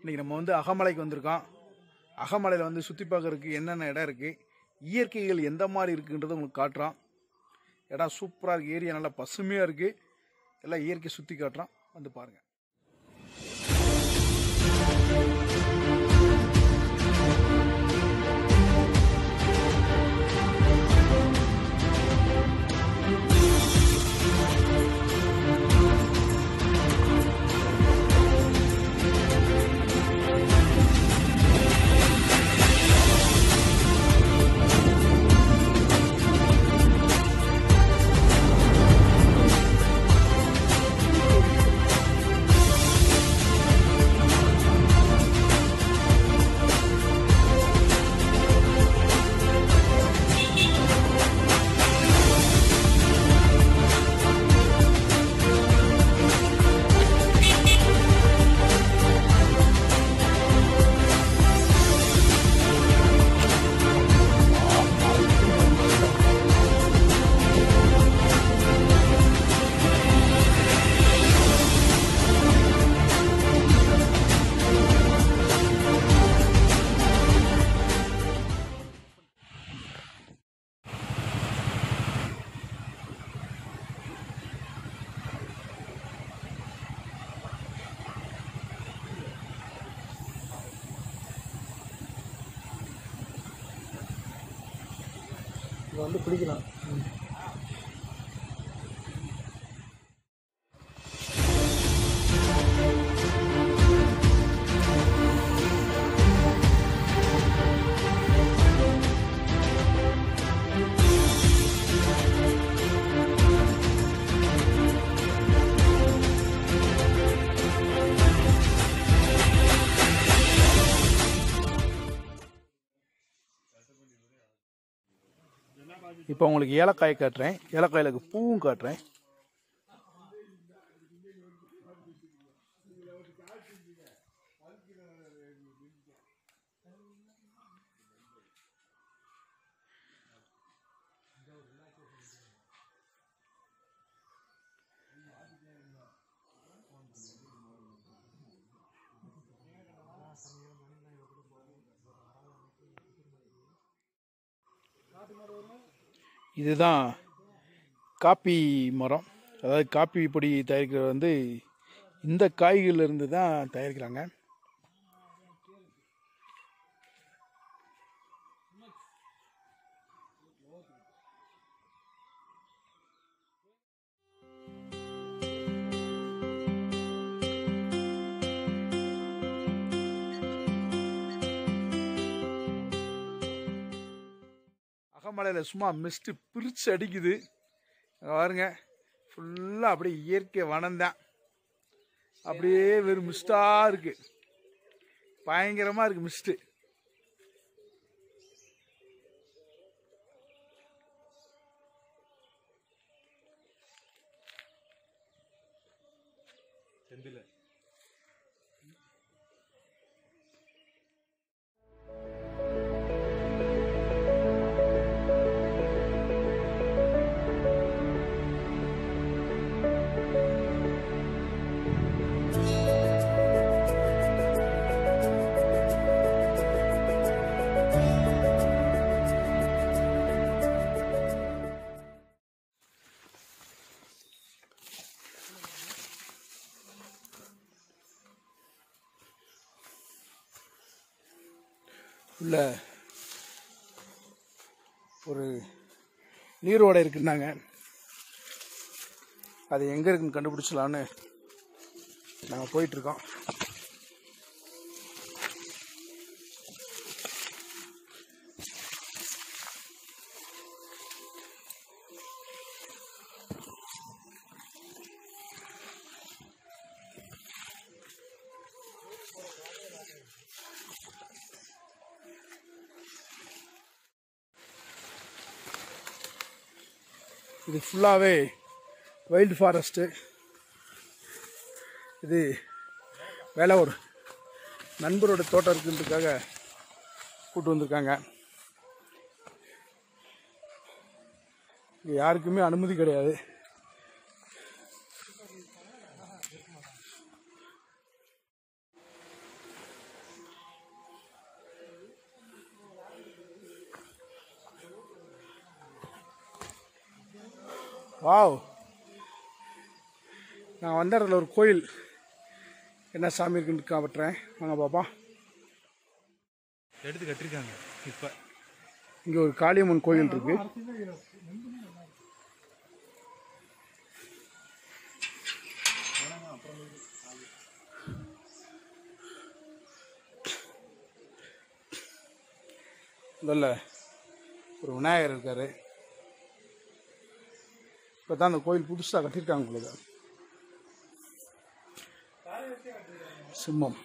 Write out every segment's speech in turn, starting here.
இன்றைக்கி நம்ம வந்து அகமலைக்கு வந்திருக்கோம் அகமலையில் வந்து சுற்றி பார்க்கறதுக்கு என்னென்ன இடம் இருக்குது இயற்கைகள் எந்த மாதிரி இருக்குன்றதை உங்களுக்கு காட்டுறோம் இடம் சூப்பராக இருக்குது ஏரியா நல்லா பசுமையாக இருக்குது எல்லாம் இயற்கை சுற்றி காட்டுறோம் வந்து பாருங்கள் இங்கே வந்து குளிக்கலாம் இப்போ உங்களுக்கு ஏலக்காய் காட்டுறேன் ஏலக்காயில் பூவும் காட்டுறேன் இதுதான் காப்பி மரம் அதாவது காப்பி பொடி தயாரிக்கிறது வந்து இந்த காய்கறில இருந்து தான் தயாரிக்கிறாங்க அகமலையில் சும்மா மிஸ்ட்டு பிரித்து அடிக்குது அங்க பாருங்க ஃபுல்லாக அப்படியே இயற்கை வனம்தான் அப்படியே வெறும் மிஸ்டாக இருக்கு பயங்கரமாக இருக்கு மிஸ்ட்டு உள்ள ஒரு நீரோடை இருக்குன்னாங்க அது எங்கே இருக்குன்னு கண்டுபிடிச்சலான்னு நாங்கள் போயிட்டுருக்கோம் இது ஃபுல்லாகவே வைல்டு ஃபாரஸ்ட்டு இது வேலை ஒரு நண்பரோட தோட்டம் இருக்குன்றதுக்காக கூட்டு வந்திருக்காங்க இங்கே யாருக்குமே அனுமதி கிடையாது வாவ் நான் வந்த இடத்துல ஒரு கோயில் என்ன சாமி இருக்குன்னு காட்டுறேன் வாங்க பாப்பா எடுத்து கட்டிருக்காங்க இப்போ இங்கே ஒரு காளியம்மன் கோயில் இருக்கு இதில் ஒரு விநாயகர் இருக்காரு இப்போ தான் அந்த கோயில் புதுசாக கட்டியிருக்காங்க உங்களுக்கு சிம்மம்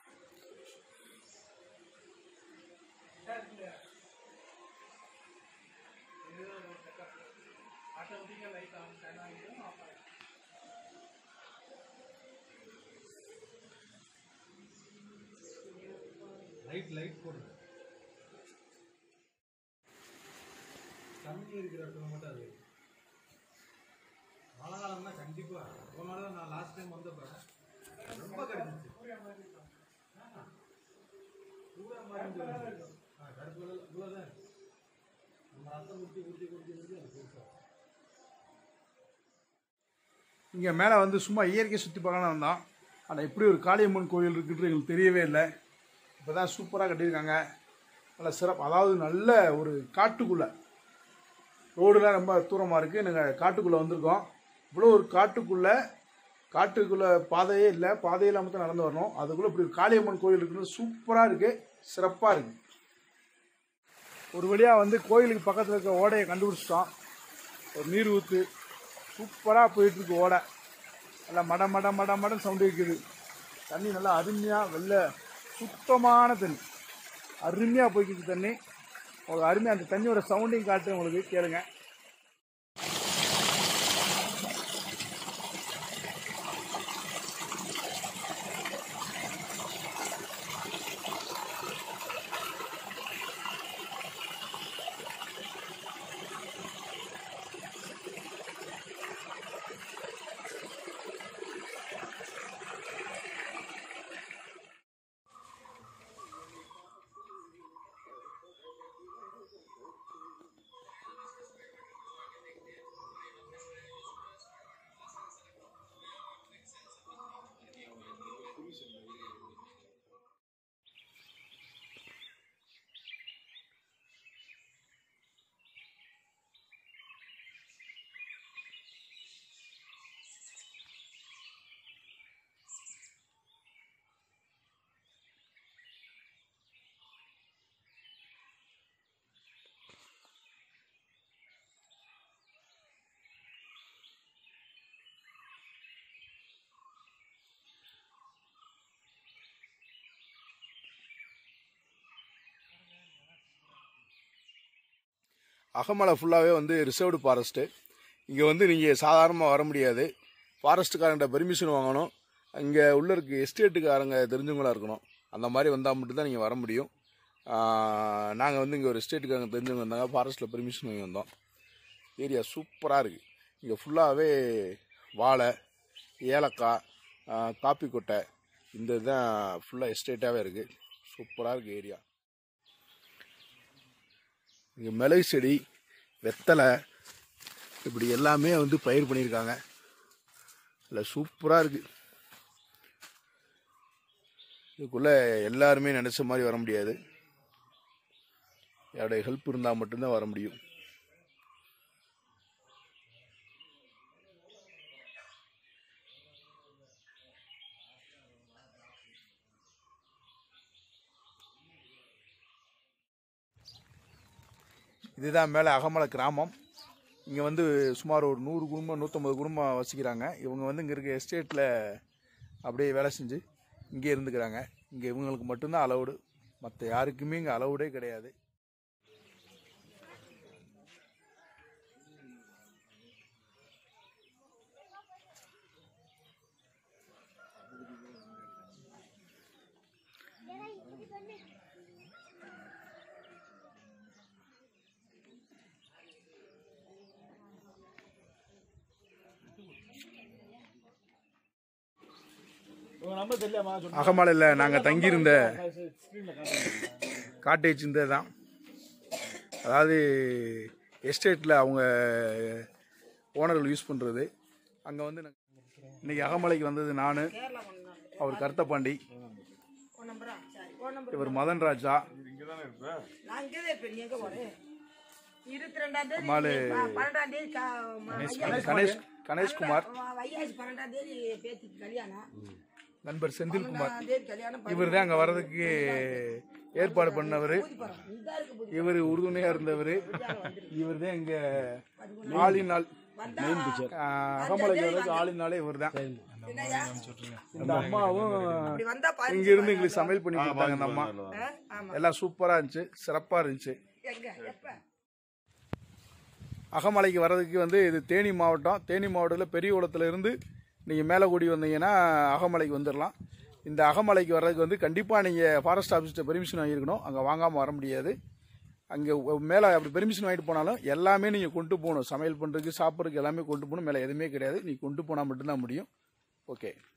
லைட் லைட் போடுங்க தண்ணி இருக்கிற இடத்துல மட்டும் அது மழை காலம்னா கண்டிப்பா ஒரு நாள் நான் லாஸ்ட் டைம் வந்தப்ப ரொம்ப கிடைச்சிச்சு பூரா மருந்து வருது. ஆ, கருப்பு கலர் இவ்வளோதான் இருக்கு. நம்ம ரத்தம் குடிச்சு குடிச்சு குடிச்சு குடிச்சு அது பெருசா இங்கே மேலே வந்து சும்மா இயற்கை சுற்றி பார்க்கலாம் வந்தோம் ஆனால் இப்படி ஒரு காளியம்மன் கோயில் இருக்குன்றது எங்களுக்கு தெரியவே இல்லை இப்போ தான் சூப்பராக கட்டியிருக்காங்க நல்ல சிறப்பு அதாவது நல்ல ஒரு காட்டுக்குள்ளே ரோடுலாம் ரொம்ப தூரமாக இருக்குது நாங்கள் காட்டுக்குள்ளே வந்திருக்கோம் இவ்வளோ ஒரு காட்டுக்குள்ளே காட்டுக்குள்ளே பாதையே இல்லை பாதையில் மட்டும் நடந்து வரணும் அதுக்குள்ளே இப்படி ஒரு காளியம்மன் கோயில் இருக்குன்னு சூப்பராக இருக்குது சிறப்பாக இருக்குது ஒரு வழியாக வந்து கோயிலுக்கு பக்கத்தில் இருக்க ஓடையை கண்டுபிடிச்சிட்டோம் ஒரு நீர் ஊற்று சூப்பராக போயிட்டுருக்கு ஓடை நல்லா மட மட மட மடம் சவுண்டு இருக்குது தண்ணி நல்லா அருமையாக வெள்ளை சுத்தமான தண்ணி அருமையாக போய்க்குது தண்ணி உங்களுக்கு அருமையாக அந்த தண்ணியோட சவுண்டையும் காட்டு உங்களுக்கு கேளுங்க அகமலை ஃபுல்லாகவே வந்து ரிசர்வ்டு ஃபாரஸ்ட்டு இங்கே வந்து நீங்கள் சாதாரணமாக வர முடியாது ஃபாரஸ்ட்டுக்காரங்கிட்ட பெர்மிஷன் வாங்கணும் இங்கே உள்ள இருக்க எஸ்டேட்டுக்காரங்க தெரிஞ்சவங்களா இருக்கணும் அந்த மாதிரி வந்தால் மட்டும்தான் நீங்கள் வர முடியும் நாங்கள் வந்து இங்கே ஒரு எஸ்டேட்டுக்காரங்க தெரிஞ்சவங்க வந்தாங்க ஃபாரஸ்ட்டில் பெர்மிஷன் வாங்கி வந்தோம் ஏரியா சூப்பராக இருக்குது இங்கே ஃபுல்லாகவே வாழை ஏலக்காய் ஆ, காப்பி கொட்டை இந்த இதுதான் ஃபுல்லாக எஸ்டேட்டாகவே இருக்குது சூப்பராக இருக்குது ஏரியா இங்கே மிளகு செடி வெத்தலை இப்படி எல்லாமே வந்து பயிர் பண்ணியிருக்காங்க இல்லை சூப்பராக இருக்குது இதுக்குள்ளே எல்லாருமே நினச்ச மாதிரி வர முடியாது யாருடைய ஹெல்ப் இருந்தால் மட்டும்தான் வர முடியும் இதுதான் மேலே அகமலை கிராமம் இங்கே வந்து சுமார் ஒரு நூறு குடும்பம் நூற்றம்பது குடும்பம் வசிக்கிறாங்க இவங்க வந்து இங்கே இருக்க எஸ்டேட்டில் அப்படியே வேலை செஞ்சு இங்கே இருந்துக்கிறாங்க இங்கே இவங்களுக்கு மட்டும்தான் அலவுடு மற்ற யாருக்குமே இங்கே அலவுடே கிடையாது அகமலையில் நாங்கள் தங்கியிருந்த காட்டேஜ் இந்த தான் அதாவது எஸ்டேட்டில் அவங்க ஓனர்கள் யூஸ் பண்ணுறது அங்கே வந்து நான் இன்னைக்கு அகமலைக்கு வந்தது நான் கேரளா ஒன்று அவர் கருத்தப்பாண்டி ஒன் நம்பரா சரி ஒன் நம்பர் இவர் மதன் ராஜா நான் இங்கே தான் இருப்பேன் நீ எங்கே போகிறேன் இருபத்தி ரெண்டாம் தேதி அம்மாளு ப- பன்னெண்டாம் தேதி கா- ம- வைகாசி கணேஷ் கணேஷ்குமார் பன்னெண்டா- வைகாசி பன்னெண்டாம் தேதி பேத்திக்கு கல்யாணம் நண்பர் செந்தில்குமார் பன்னெண்டாம் தேதி கல்யாணம் இவர் தான் அங்கே வர்றதுக்கு ஏற்பாடு பண்ணவர் பூதிப்பறம் இந்த இருக்கு பூதி இவர் உறுதுணையாக இருந்தவர் இவர் தான் இங்கே ஆளின் நாள் அகமலைக்கு வர்றதுக்கு ஆளின் நாளே இவர் தான் என்னய்யா இந்த அம்மாவும் இப்படி வந்தா பாரு இங்க இருந்து எங்களுக்கு சமையல் பண்ணி கொடுத்தாங்க அந்த அம்மா ஆ? ஆமா எல்லாம் சூப்பரா இருந்துச்சு சிறப்பா இருந்துச்சு எங்க எப்ப அகமலைக்கு வர்றதுக்கு வந்து இது தேனி மாவட்டம் தேனி மாவட்டத்தில் பெரிய இருந்து நீங்கள் மேலக்கூடி வந்தீங்கன்னா அகமலைக்கு வந்துடலாம் இந்த அகமலைக்கு வர்றதுக்கு வந்து கண்டிப்பாக நீங்கள் ஃபாரஸ்ட் ஆஃபீஸ்கிட்ட பெர்மிஷன் வாங்கியிருக்கணும் அங்கே வாங்காமல் வர முடியாது அங்கே மேலே அப்படி பெர்மிஷன் வாங்கிட்டு போனாலும் எல்லாமே நீங்கள் கொண்டு போகணும் சமையல் பண்ணுறதுக்கு சாப்பிட்றதுக்கு எல்லாமே கொண்டு போகணும் மேலே எதுவுமே கிடையாது நீ கொண்டு போனால் மட்டும்தான் முடியும் ஓகே